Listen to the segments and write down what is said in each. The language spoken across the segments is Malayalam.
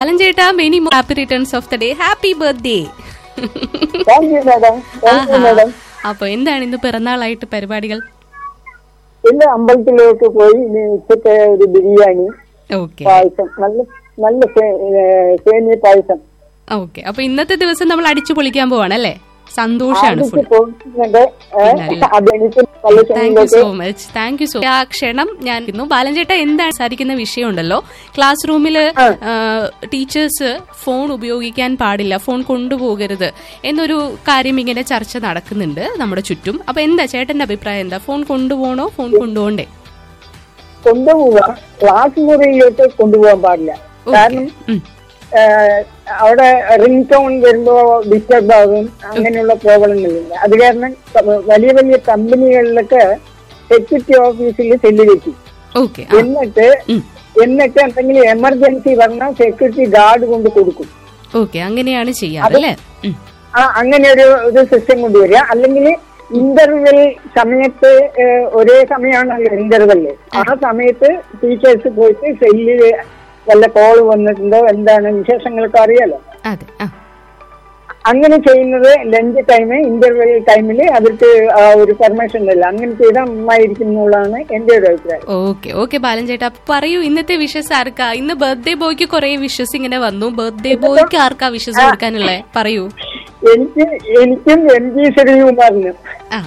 ബാലൻ ചേട്ടാ many happy returns of the day happy birthday thank you madam thank you madam അപ്പൊ എന്താണ് ഇന്ന് പിറന്നാളായിട്ട് പരിപാടികൾ ഇന്ന് അമ്പലത്തിലേക്ക് പോയി ഇനി ഉച്ചത്തെ ഒരു ബിരിയാണി ഓക്കെ പായസം നല്ല നല്ല സേ- ഏ, സേമിയ പായസം ഓക്കെ അപ്പൊ ഇന്നത്തെ ദിവസം നമ്മൾ അടിച്ചു പൊളിക്കാൻ പോവാണ് അല്ലേ സന്തോഷാണ് ഫുൾ ആദ്യത്തെ പോകുന്നുണ്ട് ഏ, നല്ല. അതെനിക്ക് പല താങ്ക് യു സമയത്തൊക്കെ so much thank you so ആ ക്ഷണം ഞാൻ ഇന്നു ബാലൻ ചേട്ടാ എന്താണ് സംസാരിക്കുന്ന വിഷയമുണ്ടല്ലോ ക്ലാസ് റൂമില് ടീച്ചേഴ്സ് ഫോൺ ഉപയോഗിക്കാൻ പാടില്ല ഫോൺ കൊണ്ടുപോകരുത് എന്നൊരു കാര്യം ഇങ്ങനെ ചർച്ച നടക്കുന്നുണ്ട് നമ്മുടെ ചുറ്റും അപ്പൊ എന്താ ചേട്ടന്റെ അഭിപ്രായം എന്താ ഫോൺ കൊണ്ടുപോകണോ ഫോൺ കൊണ്ടുപോകണ്ടേ കൊണ്ടുപോവാം ക്ലാസ് മുറിയിലേക്ക് കൊണ്ടുപോകാൻ പാടില്ല കാരണം ഉം. ഏ, അവിടെ റിംഗ് ടോൺ വരുമ്പോ ഡിസ്റ്റർബ് ആകും അങ്ങനെയുള്ള പ്രോബ്ലങ്ങളില്ല അത് കാരണം ക- വലിയ വലിയ കമ്പനികളിലൊക്കെ സെക്യൂരിറ്റി ഓഫീസിൽ സെല്ല് വെക്കും ഓക്കെ എന്നിട്ട് ഉം. എന്നിട്ട് എന്തെങ്കിലും എമർജൻസി പറഞ്ഞാൽ സെക്യൂരിറ്റി ഗാർഡ് കൊണ്ട് കൊടുക്കും ഓക്കെ അങ്ങനെയാണ് ചെയ്യാറ് അല്ലേ ഉം. ആ അങ്ങനെ ഒരു ഒരു സിസ്റ്റം കൊണ്ടുവരിക അല്ലെങ്കിൽ ഇന്റർവെൽ സമയത്ത് ഏഹ്, ഒരേ സമയമാണല്ലോ ഇന്റർവെല് ആ സമയത്ത് ടീച്ചേഴ്സ് പോയിട്ട് സെല്ലില് വല്ല കോള് വന്നിട്ടുണ്ടോ എന്താണ് വിശേഷങ്ങളൊക്കെ അറിയാലോ അതെ ആ അങ്ങനെ ചെയ്യുന്നത് ലഞ്ച് ടൈം ഇന്റർവെൽ ടൈമിൽ അവർക്ക് ആ ഒരു പെർമിഷൻ ഇല്ല അങ്ങനെ ചെയ്താൽ നന്നായിരിക്കും എന്നുള്ളതാണ് എന്റെ ഒരു അഭിപ്രായം ഓക്കെ ഓക്കെ ബാലൻ ചേട്ടാ അപ്പൊ പറയൂ ഇന്നത്തെ വിഷസ് ആർക്കാ ഇന്ന് ബർത്ത്ഡേ ബോയ്ക്ക് കുറെ വിഷസ് ഇങ്ങനെ വന്നു ബർത്ത്ഡേ ബോയ്ക്ക് ആർക്കാ വിഷസ് കൊടുക്കാനുള്ളേ പറയൂ എനിക്ക് എനിക്കും എം ജി ശ്രീകുമാറിനും ആ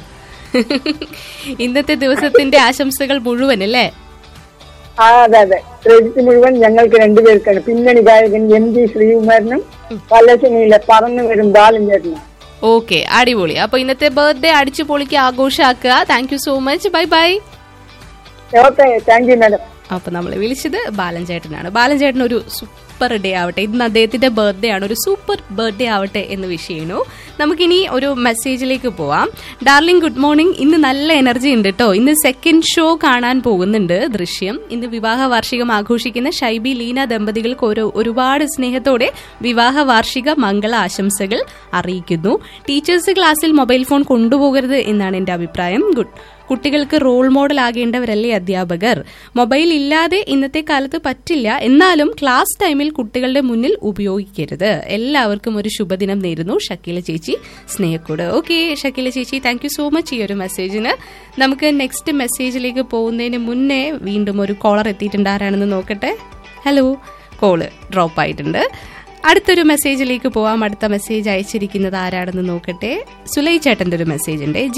ഇന്നത്തെ ദിവസത്തിന്റെ ആശംസകൾ മുഴുവൻ അല്ലേ ആ അതെ അതെ ക്രെഡിറ്റ് മുഴുവൻ ഞങ്ങൾക്ക് രണ്ടുപേർക്കാണ് പിന്നണി ഗായകൻ എം ജി ശ്രീകുമാരനും പലശനിയിലെ പറന്നു വരും ബാലൻ ചേട്ടനും ഓക്കെ അടിപൊളി അപ്പൊ ഇന്നത്തെ ബർത്ത്ഡേ അടിച്ചു പൊളിക്ക് ആഘോഷാക്കുക thank you so much bye bye okay thank you madam അപ്പൊ നമ്മളെ വിളിച്ചത് ബാലൻ ചേട്ടനാണ് ബാലൻ ചേട്ടൻ ഒരു സൂപ്പർ ഡേ ആവട്ടെ ഇന്ന് അദ്ദേഹത്തിന്റെ ബർത്ത്ഡേ ആണ് ഒരു സൂപ്പർ ബർത്ത്ഡേ ആവട്ടെ എന്ന് വിഷയണു നമുക്കിനി ഒരു മെസ്സേജിലേക്ക് പോവാം ഡാർലിംഗ് ഗുഡ് മോർണിംഗ് ഇന്ന് നല്ല എനർജി ഉണ്ട് കേട്ടോ ഇന്ന് സെക്കൻഡ് ഷോ കാണാൻ പോകുന്നുണ്ട് ദൃശ്യം ഇന്ന് വിവാഹ വാർഷികം ആഘോഷിക്കുന്ന ഷൈബി ലീന ദമ്പതികൾക്ക് ഒരു ഒരുപാട് സ്നേഹത്തോടെ വിവാഹ വാർഷിക മംഗള ആശംസകൾ അറിയിക്കുന്നു ടീച്ചേഴ്സ് ക്ലാസ്സിൽ മൊബൈൽ ഫോൺ കൊണ്ടുപോകരുത് എന്നാണ് എന്റെ അഭിപ്രായം ഗുഡ് കുട്ടികൾക്ക് റോൾ മോഡൽ ആകേണ്ടവരല്ലേ അധ്യാപകർ മൊബൈൽ ഇല്ലാതെ ഇന്നത്തെ കാലത്ത് പറ്റില്ല എന്നാലും ക്ലാസ് ടൈമിൽ കുട്ടികളുടെ മുന്നിൽ ഉപയോഗിക്കരുത് എല്ലാവർക്കും ഒരു ശുഭദിനം നേരുന്നു ഷക്കീല ചേച്ചി സ്നേഹക്കൂട് ഓക്കെ ഷക്കീല ചേച്ചി താങ്ക് യു സോ മച്ച് ഈ ഒരു മെസ്സേജിന് നമുക്ക് നെക്സ്റ്റ് മെസ്സേജിലേക്ക് പോകുന്നതിന് മുന്നേ വീണ്ടും ഒരു കോളർ എത്തിയിട്ടുണ്ട് ആരാണെന്ന് നോക്കട്ടെ ഹലോ കോള് ഡ്രോപ്പ് ആയിട്ടുണ്ട് അടുത്തൊരു മെസ്സേജിലേക്ക് പോവാം അടുത്ത മെസ്സേജ് അയച്ചിരിക്കുന്നത് ആരാണെന്ന് നോക്കട്ടെ സുലൈ ചേട്ടന്റെ ഒരു മെസ്സേജ് ഉണ്ട്